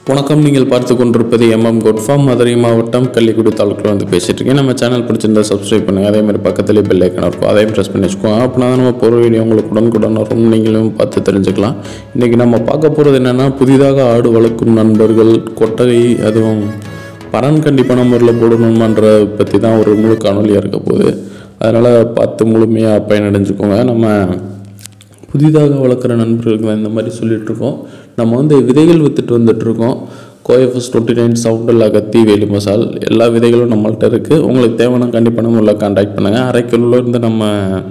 வணக்கம் நீங்கள் பார்த்து கொண்டிருப்பது எம்எம் குட்ஃபார்ம் மதுரை மாவட்டம் கள்ளிக்குடி தாலுக்கில் வந்து பேசிட்டு இருக்கேன் நம்ம சேனல் பிடிச்சிருந்தா சப்ஸ்கிரைப் பண்ணுங்க அதே மாதிரி பக்கத்துலேயே பெல் ஐக்கன் இருக்கும் அதையும் ப்ரெஸ் பண்ணி வச்சுக்கோங்க அப்படின்னா தான் நம்ம போகிற வீடியோ உங்களுக்கு உடனுக்குடன் வரும் நீங்களும் பார்த்து தெரிஞ்சுக்கலாம் இன்றைக்கி நம்ம பார்க்க போகிறது என்னென்னா புதிதாக ஆடு வளர்க்கும் நண்பர்கள் கொட்டகை அதுவும் பரன் கண்டிப்பான முறையில் போடணுமான்ற பற்றி தான் ஒரு முழு காணொலியாக இருக்க போகுது அதனால் பார்த்து முழுமையாக பயனடைஞ்சுக்கோங்க நம்ம புதிதாக வளர்க்குற நண்பர்களுக்கு தான் இந்த மாதிரி சொல்லிட்டு இருக்கோம் நம்ம வந்து விதைகள் வித்துட்டு வந்துட்டு இருக்கோம் கோஎஃப்எஸ் டுவெண்ட்டி நைன் சவுண்டல் அகத்தி வேலி மசால் எல்லா விதைகளும் நம்மள்ட்ட இருக்குது உங்களுக்கு தேவையான கண்டிப்பாக நம்ம கான்டாக்ட் பண்ணுங்கள் அரை கிலோல இருந்து நம்ம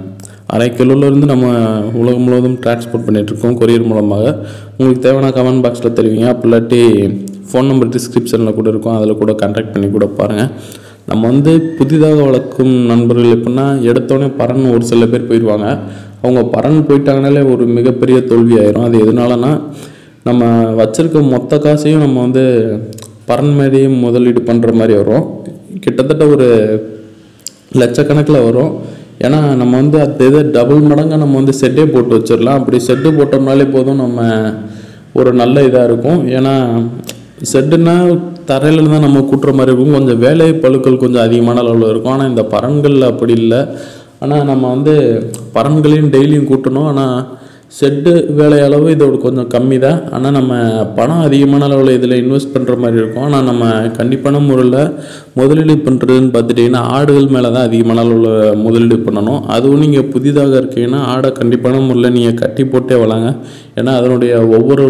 அரை கிலோல இருந்து நம்ம உலகம் முழுவதும் டிரான்ஸ்போர்ட் பண்ணிட்டு இருக்கோம் கொரியர் மூலமாக உங்களுக்கு தேவையான கமெண்ட் பாக்ஸில் தெரிவிங்க அப்படி இல்லாட்டி ஃபோன் நம்பர் டிஸ்கிரிப்ஷனில் கூட இருக்கும் அதில் கூட கான்டாக்ட் பண்ணி கூட பாருங்கள் நம்ம வந்து புதிதாக வளர்க்கும் நண்பர்கள் எப்படின்னா எடுத்தோடனே பறன் ஒரு சில பேர் போயிடுவாங்க அவங்க பறன் போயிட்டாங்கனாலே ஒரு மிகப்பெரிய தோல்வி ஆயிரும் அது எதனாலனா நம்ம வச்சிருக்க மொத்த காசையும் நம்ம வந்து பறன் மேலேயே முதலீடு பண்ணுற மாதிரி வரும் கிட்டத்தட்ட ஒரு லட்சக்கணக்கில் வரும் ஏன்னா நம்ம வந்து அது இதை டபுள் மடங்காக நம்ம வந்து செட்டே போட்டு வச்சிடலாம் அப்படி செட்டு போட்டோம்னாலே போதும் நம்ம ஒரு நல்ல இதாக இருக்கும் ஏன்னா செட்டுனா தரையில் தான் நம்ம கூட்டுற மாதிரி இருக்கும் கொஞ்சம் வேலை பழுக்கள் கொஞ்சம் அதிகமான அளவில் இருக்கும் ஆனால் இந்த பரன்களில் அப்படி இல்லை ஆனால் நம்ம வந்து பரன்களையும் டெய்லியும் கூட்டணும் ஆனால் செட்டு வேலை அளவு இதோட கொஞ்சம் கம்மி தான் ஆனால் நம்ம பணம் அதிகமான அளவில் இதில் இன்வெஸ்ட் பண்ணுற மாதிரி இருக்கும் ஆனால் நம்ம கண்டிப்பான முறையில் முதலீடு பண்ணுறதுன்னு பார்த்துட்டிங்கன்னா ஆடுகள் மேலே தான் அதிகமான அளவில் முதலீடு பண்ணணும் அதுவும் நீங்கள் புதிதாக இருக்கீங்கன்னா ஆடை கண்டிப்பான முறையில் நீங்கள் கட்டி போட்டே வளாங்க ஏன்னா அதனுடைய ஒவ்வொரு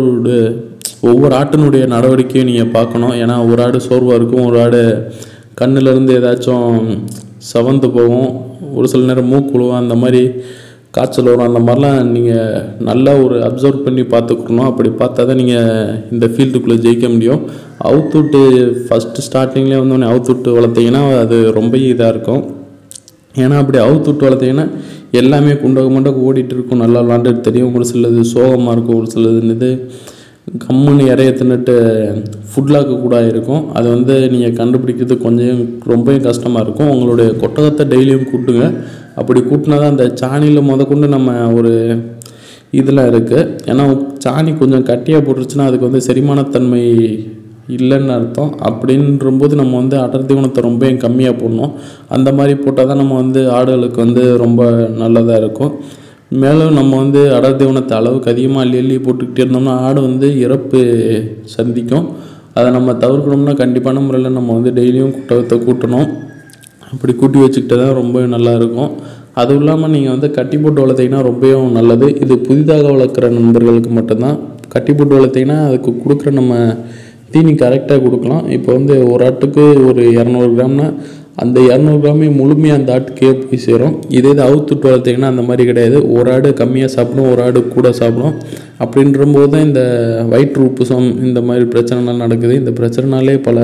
ஒவ்வொரு ஆட்டினுடைய நடவடிக்கையும் நீங்கள் பார்க்கணும் ஏன்னா ஒரு ஆடு சோர்வாக இருக்கும் ஒரு ஆடு கண்ணுலேருந்து ஏதாச்சும் சவந்து போகும் ஒரு சில நேரம் மூக்குழுவும் அந்த மாதிரி காய்ச்சல் வரும் அந்த மாதிரிலாம் நீங்கள் நல்லா ஒரு அப்சர்வ் பண்ணி பார்த்துக்கணும் அப்படி பார்த்தா தான் நீங்கள் இந்த ஃபீல்டுக்குள்ளே ஜெயிக்க முடியும் அவுத்துட்டு ஃபஸ்ட்டு ஸ்டார்டிங்லேயே வந்தோடனே அவுத்துட்டு வளர்த்தீங்கன்னா அது ரொம்ப இதாக இருக்கும் ஏன்னா அப்படி அவுத்துட்டு வளர்த்தீங்கன்னா எல்லாமே குண்டக மண்டக ஓடிட்டு இருக்கும் நல்லா விளாண்டுட்டு தெரியும் ஒரு சிலது சோகமாக இருக்கும் ஒரு சிலது இது கம்முன்னு இறைய தின்னுட்டு ஃபுட்லாக்கு கூட இருக்கும் அது வந்து நீங்கள் கண்டுபிடிக்கிறது கொஞ்சம் ரொம்பவும் கஷ்டமாக இருக்கும் உங்களுடைய கொட்டகத்தை டெய்லியும் கூட்டுங்க அப்படி கூட்டினா தான் அந்த சாணியில் முதற்கொண்டு நம்ம ஒரு இதெல்லாம் இருக்குது ஏன்னா சாணி கொஞ்சம் கட்டியாக போட்டுருச்சுன்னா அதுக்கு வந்து செரிமானத்தன்மை இல்லைன்னு அர்த்தம் அப்படின்றபோது நம்ம வந்து அடர் தீவனத்தை ரொம்ப கம்மியாக போடணும் அந்த மாதிரி போட்டால் தான் நம்ம வந்து ஆடுகளுக்கு வந்து ரொம்ப நல்லதாக இருக்கும் மேலும் நம்ம வந்து அடர் தீவனத்தை அளவுக்கு அதிகமாக அள்ளி அள்ளி போட்டுக்கிட்டே இருந்தோம்னா ஆடு வந்து இறப்பு சந்திக்கும் அதை நம்ம தவிர்க்கணும்னா கண்டிப்பான முறையில் நம்ம வந்து டெய்லியும் குட்டகத்தை கூட்டணும் அப்படி கூட்டி வச்சுக்கிட்டு தான் ரொம்ப நல்லா இருக்கும் அதுவும் இல்லாமல் நீங்கள் வந்து கட்டி போட்டு வளர்த்தீங்கன்னா ரொம்பவும் நல்லது இது புதிதாக வளர்க்குற நண்பர்களுக்கு மட்டும்தான் கட்டி போட்டு வளர்த்தீங்கன்னா அதுக்கு கொடுக்குற நம்ம தீனி கரெக்டாக கொடுக்கலாம் இப்போ வந்து ஒரு ஆட்டுக்கு ஒரு இரநூறு கிராம்னா அந்த இரநூறு கிராமே முழுமையாக அந்த ஆட்டுக்கே போய் சேரும் இதே இது அவுத்துட்டு வளர்த்தீங்கன்னா அந்த மாதிரி கிடையாது ஒரு ஆடு கம்மியாக சாப்பிடும் ஒரு ஆடு கூட சாப்பிடும் அப்படின்றபோது தான் இந்த வயிற்று உப்புசம் இந்த மாதிரி பிரச்சனைலாம் நடக்குது இந்த பிரச்சனைனாலே பல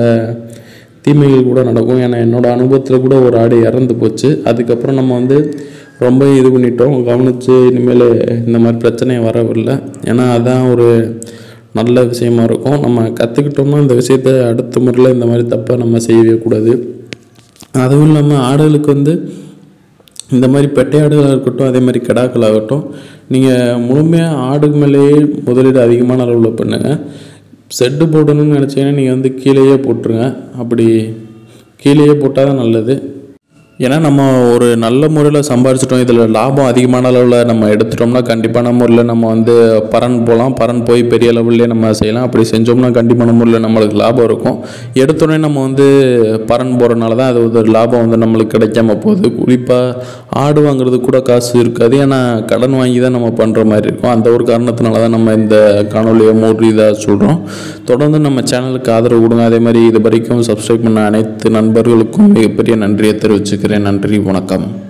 தீமைகள் கூட நடக்கும் ஏன்னா என்னோடய அனுபவத்தில் கூட ஒரு ஆடு இறந்து போச்சு அதுக்கப்புறம் நம்ம வந்து ரொம்ப இது பண்ணிட்டோம் கவனித்து இனிமேல் இந்த மாதிரி பிரச்சனை வரவில்லை ஏன்னா அதான் ஒரு நல்ல விஷயமா இருக்கும் நம்ம கற்றுக்கிட்டோம்னா இந்த விஷயத்த அடுத்த முறையில் இந்த மாதிரி தப்பை நம்ம செய்யவே கூடாது அதுவும் இல்லாமல் ஆடுகளுக்கு வந்து இந்த மாதிரி பெட்டை ஆடுகளாக இருக்கட்டும் அதே மாதிரி கிடாக்கள் ஆகட்டும் நீங்கள் முழுமையாக ஆடு மேலேயே முதலீடு அதிகமான அளவில் பண்ணுங்கள் செட்டு போடணும்னு நினச்சிங்கன்னா நீங்கள் வந்து கீழேயே போட்டுருங்க அப்படி கீழேயே போட்டால் தான் நல்லது ஏன்னா நம்ம ஒரு நல்ல முறையில் சம்பாரிச்சிட்டோம் இதில் லாபம் அதிகமான அளவில் நம்ம எடுத்துட்டோம்னா கண்டிப்பான முறையில் நம்ம வந்து பரன் போகலாம் பரன் போய் பெரிய லெவல்லே நம்ம செய்யலாம் அப்படி செஞ்சோம்னா கண்டிப்பான முறையில் நம்மளுக்கு லாபம் இருக்கும் எடுத்தோடனே நம்ம வந்து பரன் போகிறனால தான் அது ஒரு லாபம் வந்து நம்மளுக்கு கிடைக்காம போகுது குறிப்பாக ஆடு வாங்குறது கூட காசு இருக்காது ஏன்னா கடன் வாங்கி தான் நம்ம பண்ணுற மாதிரி இருக்கும் அந்த ஒரு காரணத்தினால தான் நம்ம இந்த காணொலியை மூடி இதாக சொல்கிறோம் தொடர்ந்து நம்ம சேனலுக்கு ஆதரவு கொடுங்க அதே மாதிரி இது வரைக்கும் சப்ஸ்கிரைப் பண்ண அனைத்து நண்பர்களுக்கும் மிகப்பெரிய நன்றியை தெரிவிச்சுக்கிறேன் நன்றி வணக்கம்